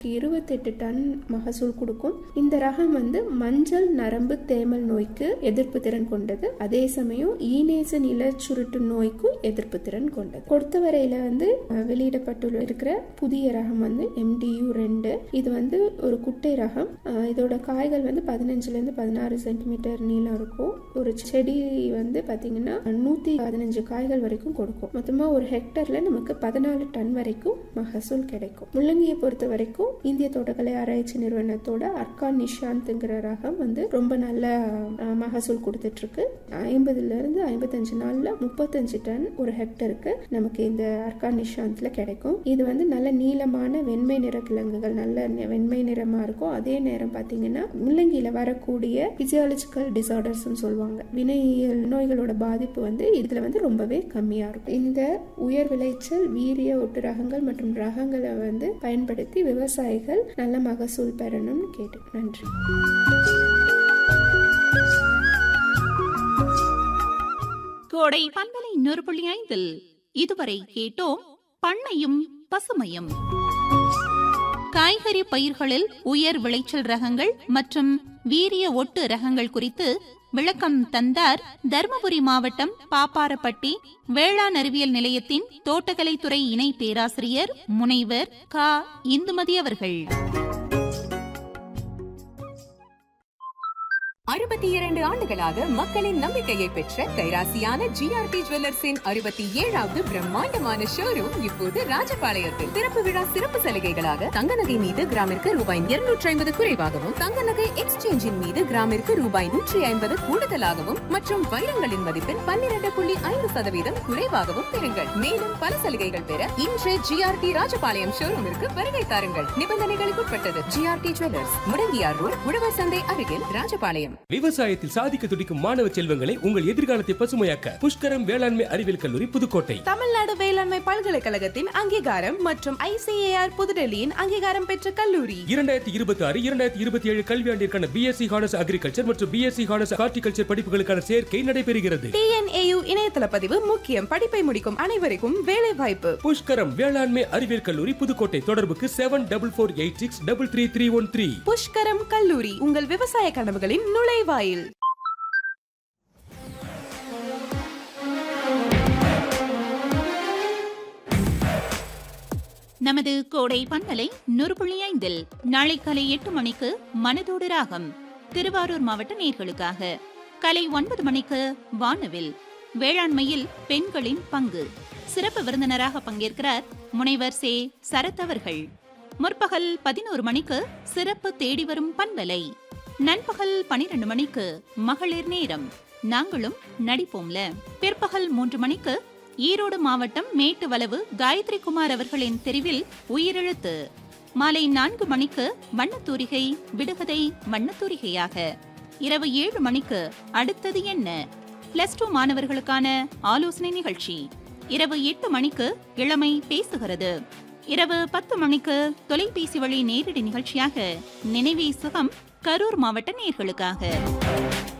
இருபத்தெட்டு டன் மகசூல் கொடுக்கும் இந்த ரகம் வந்து மஞ்சள் நரம்பு தேமல் நோய்க்கு எதிர்ப்பு திறன் கொண்டது அதே சமயம் ஈனேச நிலச்சுருட்டு நோய்க்கும் எதிர்ப்பு திறன் கொண்டது பொறுத்தவரையில வந்து அஹ், வெளியிடப்பட்டுள்ள இருக்கிற புதிய ரகம் வந்து எம்டியு ரெண்டு இது வந்து ஒரு குட்டை ரகம் அஹ், இதோட காய்கள் வந்து பதினஞ்சுல இருந்து பதினாறு சென்டிமீட்டர் நீளம் இருக்கும் ஒரு செடி வந்து பாத்தீங்கன்னா நூத்தி பதினஞ்சு காய்கள் வரைக்கும் கொடுக்கும் மொத்தமா ஒரு ஹெக்டர்ல நமக்கு பதினாலு டன் வரைக்கும் மகசூல் கிடைக்கும் முள்ளங்கியை பொறுத்த வரைக்கும் இந்திய தோட்டக்கலை ஆராய்ச்சி நிறுவனத்தோட அர்கா நிஷாந்த்ங்கிற ரகம் வந்து ரொம்ப நல்ல அஹ், மகசூல் கொடுத்துட்டு இருக்கு ஐம்பதுல இருந்து ஐம்பத்தஞ்சு நாள்ல முப்பத்தஞ்சு டன் ஒரு ஹெக்டருக்கு நமக்கு இந்த அர்கா நிஷாந்த்ல கிடைக்கும் இது வந்து நல்ல நீளமான வெண்மை நிற கிழங்குகள் நல்ல நி- வெண்மை நிறமா இருக்கும் அதே நேரம் பாத்தீங்கன்னா முள்ளங்கியில வரக்கூடிய பிசியாலஜிக்கல் டிசார்டர்ஸ் சொல்லுவாங்க வினையியல் நோய்களோட பாதிப்பு வந்து இதுல வந்து ரொம்பவே கம்மியா இருக்கும் இந்த உயர் விளைச்சல் வீரிய ஒட்டு ரகங்கள் மற்றும் ரகங்களை வந்து பயன்படுத்தி விவசாயிகள் நல்ல மகசூல் பெறணும்னு கேட்டு நன்றி கோடை பண்பலை இன்னொரு புள்ளி ஐந்தில் இதுவரை கேட்டோம் பண்ணையும் பசுமையும் காய்கறி பயிர்களில் உயர் விளைச்சல் ரகங்கள் மற்றும் வீரிய ஒட்டு ரகங்கள் குறித்து விளக்கம் தந்தார் தருமபுரி மாவட்டம் பாப்பாரப்பட்டி வேளாண் அறிவியல் நிலையத்தின் தோட்டக்கலைத்துறை இணை பேராசிரியர் முனைவர் க இந்துமதி அவர்கள் அறுபத்தி இரண்டு ஆண்டுகளாக மக்களின் நம்பிக்கையை பெற்ற கைராசியான ஜிஆர்டி ஜுவல்லர்ஸின் அறுபத்தி ஏழாவது பிரம்மாண்டமான ஷோரூம் இப்போது ராஜபாளையத்தில் திறப்பு விழா சிறப்பு சலுகைகளாக தங்க நகை மீது கிராமிற்கு ரூபாய் இருநூற்றி ஐம்பது குறைவாகவும் தங்க நகை எக்ஸ்சேஞ்சின் மீது கிராமிற்கு ரூபாய் நூற்றி ஐம்பது கூடுதலாகவும் மற்றும் வைரங்களின் மதிப்பில் பன்னிரண்டு புள்ளி ஐந்து சதவீதம் குறைவாகவும் பெறுங்கள் மேலும் பல சலுகைகள் பெற இன்று ஜிஆர்டி ராஜபாளையம் ஷோரூமிற்கு வருகை தாருங்கள் நிபந்தனைகளுக்கு உட்பட்டது ஜிஆர்டி ஜுவல்லர்ஸ் முடங்கியார் ரோட் உழவர் சந்தை அருகில் ராஜபாளையம் விவசாயத்தில் சாதிக்க துடிக்கும் மாணவ செல்வங்களை உங்கள் எதிர்காலத்தை பசுமையாக்க புஷ்கரம் வேளாண்மை அறிவியல் கல்லூரி புதுக்கோட்டை தமிழ்நாடு வேளாண்மை பல்கலைக்கழகத்தின் அங்கீகாரம் மற்றும் ஐசிஏஆர் புதுடெல்லியின் அங்கீகாரம் பெற்ற கல்லூரி இரண்டாயிரத்தி இருபத்தி ஆறு இரண்டாயிரத்தி இருபத்தி ஏழு கல்வியாண்டிற்கான பிஎஸ்சி ஹானர்ஸ் அக்ரிகல்ச்சர் மற்றும் பிஎஸ்சி ஹானர்ஸ் ஹார்டிகல்ச்சர் படிப்புகளுக்கான சேர்க்கை நடைபெறுகிறது டிஎன்ஏயு இணையதள பதிவு முக்கியம் படிப்பை முடிக்கும் அனைவருக்கும் வேலை வாய்ப்பு புஷ்கரம் வேளாண்மை அறிவியல் கல்லூரி புதுக்கோட்டை தொடர்புக்கு seven double four eight six double three three one three Pushkaram கல்லூரி உங்கள் விவசாய கனவுகளின் நுழைவாயில் நமது கோடை பண்பலை நூறு புள்ளி ஐந்தில் நாளை காலை எட்டு மணிக்கு மனதோடு ராகம் திருவாரூர் மாவட்ட நேர்களுக்காக காலை ஒன்பது மணிக்கு வானவில் வேளாண்மையில் பெண்களின் பங்கு சிறப்பு விருந்தினராக பங்கேற்கிறார் முனைவர் சே சரத் அவர்கள் முற்பகல் பதினோரு மணிக்கு சிறப்பு தேடி வரும் பண்பலை நண்பகல் பனிரெண்டு மணிக்கு மகளிர் நேரம் நாங்களும் நடிப்போம்ல பிற்பகல் மூன்று மணிக்கு ஈரோடு மாவட்டம் மேட்டுவளவு காயத்ரி குமார் அவர்களின் தெரிவில் உயிரெழுத்து மாலை நான்கு மணிக்கு வண்ணத்தூரிகை விடுகதை வண்ணத்தூரிகையாக இரவு ஏழு மணிக்கு அடுத்தது என்ன பிளஸ் டூ மாணவர்களுக்கான ஆலோசனை நிகழ்ச்சி இரவு எட்டு மணிக்கு இளமை பேசுகிறது இரவு பத்து மணிக்கு தொலைபேசி வழி நேரடி நிகழ்ச்சியாக நினைவே சுகம் கரூர் மாவட்ட நேர்களுக்காக